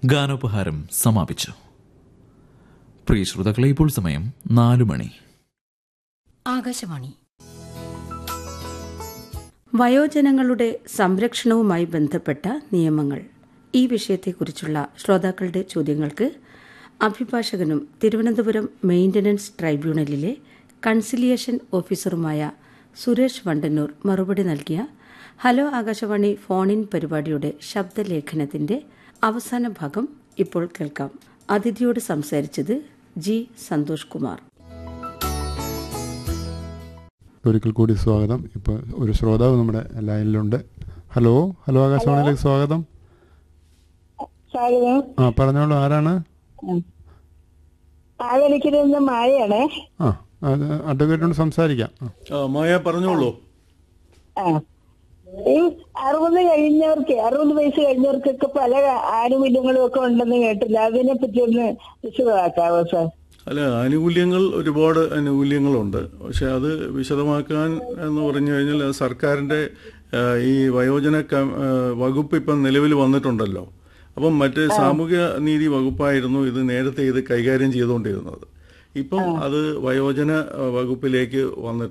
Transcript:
ഗാനോപഹാരം സമാപിച്ചു പ്രിയ ശ്രോതാക്കളെ ഇപ്പോൾ സമയം നാലു മണി ആകാശവാണി വയോജനങ്ങളുടെ സംരക്ഷണവുമായി ബന്ധപ്പെട്ട നിയമങ്ങൾ ഈ വിഷയത്തെക്കുറിച്ചുള്ള ശ്രോതാക്കളുടെ ചോദ്യങ്ങൾക്ക് അഭിഭാഷകനും തിരുവനന്തപുരം മെയിന്റനൻസ് ട്രൈബ്യൂണലിലെ കൺസിലിയേഷൻ ഓഫീസറുമായ സുരേഷ് വണ്ടന്നൂർ മറുപടി നൽകിയ ഹലോ ആകാശവാണി ഫോൺ ഇൻ പരിപാടിയുടെ ശബ്ദലേഖനത്തിന്റെ അവസാന ഭാഗം ഇപ്പോൾ കേൾക്കാം അതിഥിയോട് സംസാരിച്ചത് ജി സന്തോഷ് കുമാർ ഒരിക്കൽ കൂടി സ്വാഗതം ഇപ്പോൾ ഒരു ശ്രോതാവ് നമ്മുടെ ലൈനിലുണ്ട് ഹലോ ഹലോ ആകാശവാണിയിലേക്ക് സ്വാഗതം സ്വാഗതം ആ പറഞ്ഞോളൂ ആരാണ് ആവലിക്കുന്ന മായയാണേ ആ അത് അഡ്വക്കേറ്റിനോട് സംസാരിക്കാം ആ. ആ, മായ പറഞ്ഞോളൂ ആ ഈ അറുപത് കഴിഞ്ഞവർക്ക് അറുപത് വയസ്സ് കഴിഞ്ഞവർക്കൊക്കെ പല ആനുകൂല്യങ്ങളും ഒക്കെ ഉണ്ടെന്ന് കേട്ടില്ല അതിനെ പറ്റി ഒന്ന് വിശദമാക്കാവോ സാർ അല്ല ആനുകൂല്യങ്ങൾ ഒരുപാട് ആനുകൂല്യങ്ങളുണ്ട് പക്ഷെ അത് വിശദമാക്കാൻ എന്ന് പറഞ്ഞു കഴിഞ്ഞാൽ അത് സർക്കാരിന്റെ ആ, ഈ വയോജന കം- ആ, വകുപ്പ് ഇപ്പം നിലവിൽ വന്നിട്ടുണ്ടല്ലോ അപ്പം മറ്റ് സാമൂഹ്യ നീതി വകുപ്പായിരുന്നു ഇത് നേരത്തെ ഇത് കൈകാര്യം ചെയ്തുകൊണ്ടിരുന്നത് ഇപ്പം അത് വയോജന ആ, വകുപ്പിലേക്ക് വന്നിട്ടുണ്ട്